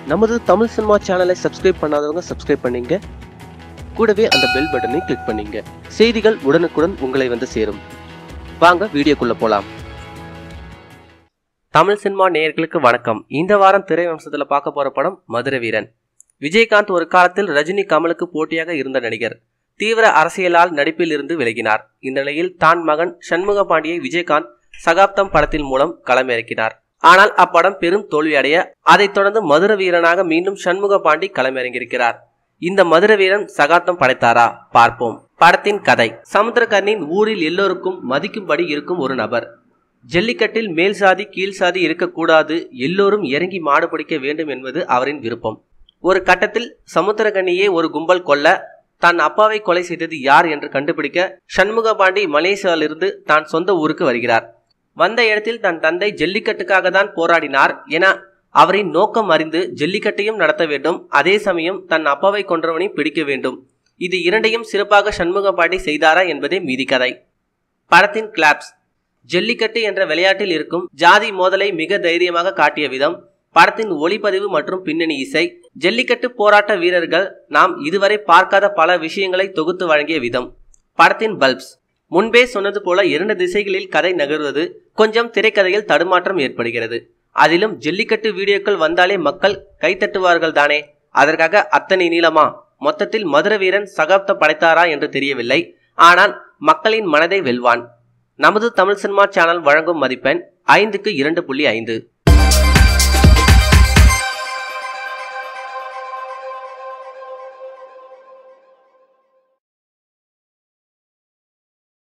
நமது தமிழ் சினிமா சேனலை சப்ஸ்கிரைப் பண்ணாதவங்க சப்ஸ்கிரைப் பண்ணீங்க கூடவே அந்த பெல் பட்டனை கிளிக் பண்ணீங்க செய்திகள் உடனுக்குடன் உங்களை வந்து சேரும் வாங்க வீடியோக்குள்ள போலாம் தமிழ் சினிமா நேயர்களுக்கு வணக்கம் இந்த வாரம் திரை வம்சத்துல பார்க்க போற படம் மதுரை வீரன் விஜயகாந்த் ஒரு காலத்தில் ரஜினி கமலுக்கு போட்டியாக இருந்த நடிகர் தீவிர அரசியலால் நடிப்பில் இருந்து விலகினார் இந்த நிலையில் தான் மகன் சண்முக பாண்டியை விஜயகாந்த் சகாப்தம் படத்தின் மூலம் களமிறக்கினார் ஆனால் அப்படம் பெரும் தோல்வியடைய அதைத் தொடர்ந்து மதுர வீரனாக மீண்டும் சண்முக பாண்டி களமிறங்கியிருக்கிறார் இந்த மதுர வீரன் சகாப்தம் படைத்தாரா பார்ப்போம் படத்தின் கதை சமுத்திரகர்ணின் ஊரில் எல்லோருக்கும் மதிக்கும்படி இருக்கும் ஒரு நபர் ஜல்லிக்கட்டில் மேல் சாதி கீழ் சாதி இருக்கக்கூடாது எல்லோரும் இறங்கி மாடு பிடிக்க வேண்டும் என்பது அவரின் விருப்பம் ஒரு கட்டத்தில் சமுத்திரகனியே ஒரு கும்பல் கொல்ல தன் அப்பாவை கொலை செய்தது யார் என்று கண்டுபிடிக்க சண்முக பாண்டி மலேசியாவிலிருந்து தான் சொந்த ஊருக்கு வருகிறார் வந்த இடத்தில் தன் தந்தை ஜல்லிக்கட்டுக்காக தான் போராடினார் என அவரின் நோக்கம் அறிந்து ஜல்லிக்கட்டையும் நடத்த வேண்டும் அதே சமயம் தன் அப்பாவை கொன்றவனை பிடிக்க வேண்டும் இது இரண்டையும் சிறப்பாக சண்முக பாண்டி செய்தாரா என்பதே மீதி கதை படத்தின் கிளாப்ஸ் ஜல்லிக்கட்டு என்ற விளையாட்டில் இருக்கும் ஜாதி மோதலை மிக தைரியமாக காட்டிய விதம் படத்தின் ஒளிப்பதிவு மற்றும் பின்னணி இசை ஜல்லிக்கட்டு போராட்ட வீரர்கள் நாம் இதுவரை பார்க்காத பல விஷயங்களை தொகுத்து வழங்கிய விதம் படத்தின் பல்ப்ஸ் முன்பே சொன்னது போல இரண்டு திசைகளில் கதை நகர்வது கொஞ்சம் திரைக்கதையில் தடுமாற்றம் ஏற்படுகிறது அதிலும் ஜல்லிக்கட்டு வீடியோக்கள் வந்தாலே மக்கள் கைத்தட்டுவார்கள் தானே அதற்காக அத்தனை நீளமா மொத்தத்தில் மதுர வீரன் சகாப்தம் படைத்தாரா என்று தெரியவில்லை ஆனால் மக்களின் மனதை வெல்வான் நமது தமிழ் சினிமா சேனல் வழங்கும் மதிப்பெண் ஐந்துக்கு இரண்டு புள்ளி ஐந்து